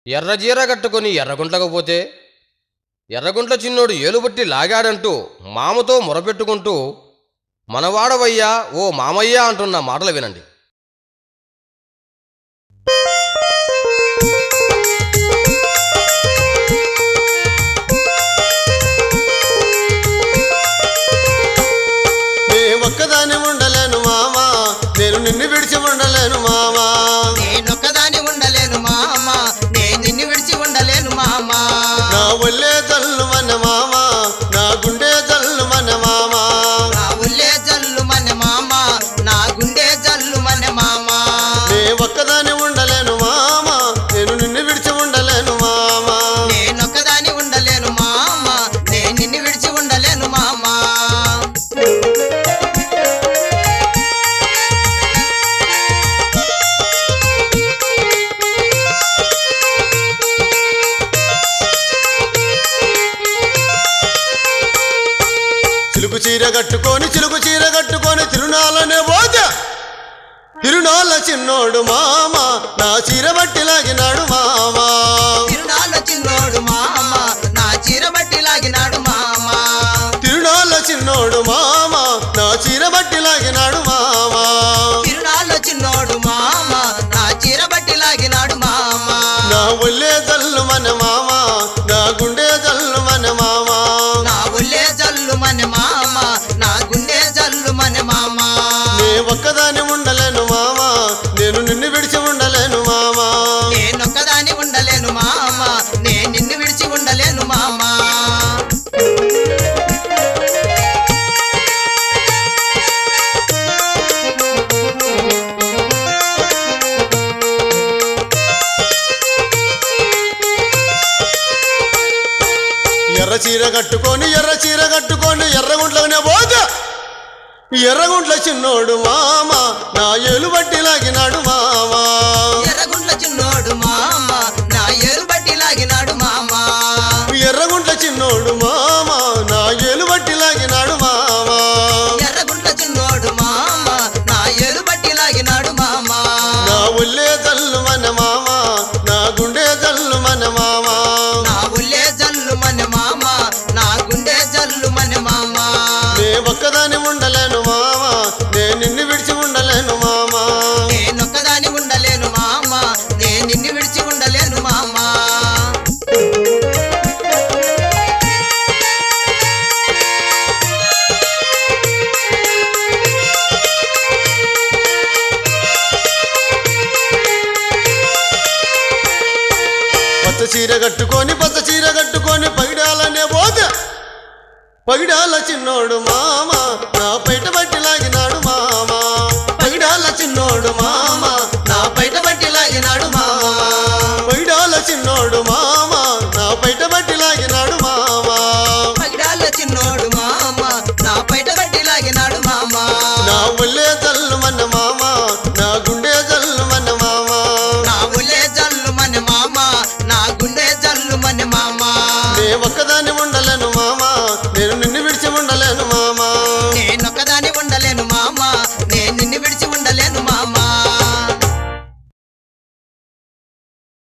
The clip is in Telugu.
ఎర్రజీర కట్టుకొని ఎర్రగుంట్లకు పోతే ఎర్రగుంట్ల చిన్నోడు ఏలుబట్టి లాగాడంటూ మామతో మొరపెట్టుకుంటూ మనవాడవయ్యా ఓ మామయ్య అంటున్న మాటలు వినండి నే ఒక్కదాన్ని ఉండలేను మామా నేను నిన్ను విడిచి ఉండలేను మామా నేనొక్కదాని ఉండలేను మామ నేను నిన్ను విడిచి ఉండలేను మామ నా ఒళ్ళే జల్లు మన మామా నా గుండె జల్లు మన మామా నా ఉల్లే జల్లు మన మామ నా గుండె జల్లు మన మామ నే ఒక్కదాన్ని ఉండలేను మామా నేను నిన్ను విడిచి ఉండలేను మామా నేనొక్కదాని ఉండలేను మామ నేను నిన్ను విడిచి ఉండలేను మామ చిలుకు చీర కట్టుకొని చిలుకు చీర కట్టుకొని తిరునాళ్ళనే పోతే తిరునాళ్ళ చిన్నోడు మామ నా చీర బట్టి లాగినాడు మామా తిరునాళ్ళ చిన్నోడు మామ నా చీర బట్టి లాగినాడు మామ తిరునాళ్ళ చిన్నోడు మామ నా చీర బట్టి లాగినాడు మామా తిరునాళ్ళ చిన్నోడు మామ నా చీర బట్టి లాగినాడు మామ నా ఒళ్ళే జల్లు మన మామ నా గుండె జల్లు మన మామ నా ఉల్లే జల్లు మన మామ నా గుండె జల్లు మన మామ నే ఒక్కదాని ఉండలేను మామ నేను నిన్ను విడిచి ఉండలేను మామ నేనొక్కదాని ఉండలేను మామ నేను నిన్ను విడిచి ఉండలేను మామ ఎర్ర చీర కట్టుకొని ఎర్ర చీర కట్టుకొని ఎర్రగుంట్లనే పోతే ఎర్రగుంట్ల చిన్నోడు మామ నా ఏలు బట్టి లాగినాడు మామ ఎర్రగుండ్ల చిన్నోడు మామ నా ఏరు బట్టి లాగినాడు మామ ఎర్రగుంట్ల చిన్నోడు మామ నా ఏలు బట్టి లాగినాడు మామ ఎర్రగుండ్ల చిన్నోడు మామ నా ఏరు బట్టి లాగినాడు మామ నా ఒళ్ళే జల్లు మన మామ నా గుండె జల్లు మన మామ నా ఉల్లే జల్లు మన మామ నా గుండె జల్లు మన మామ నే ఒక్కదాని ఉండలేను మామ నే నిన్ను విడిచి ఉండలేను మామ నేనొక్కదాని ఉండలేను మామ నేను నిన్ను విడిచి ఉండలేను మామ పచ్చ చీర కట్టుకొని పచ్చ చీర కట్టుకొని పగిడాలనే పోతే పగిడాల చిన్నోడు మామ నా పైట బట్టి లాగినాడు మామ పగిడాల చిన్నోడు మామ నా బయట బట్టి లాగినాడు మామ పగిడాల చిన్నోడు మామ నా పైట బట్టి లాగినాడు మామ పగిడాల చిన్నోడు మామ నా బయట బట్టి లాగినాడు మామ నా ఒళ్ళే జల్లు మన మామ నా గుండె జల్లు మన మామ నా ఉలే జల్లు మన మామ నా గుండె జల్లు మన మామ నే ఒక్కదాన్ని ఉండలేను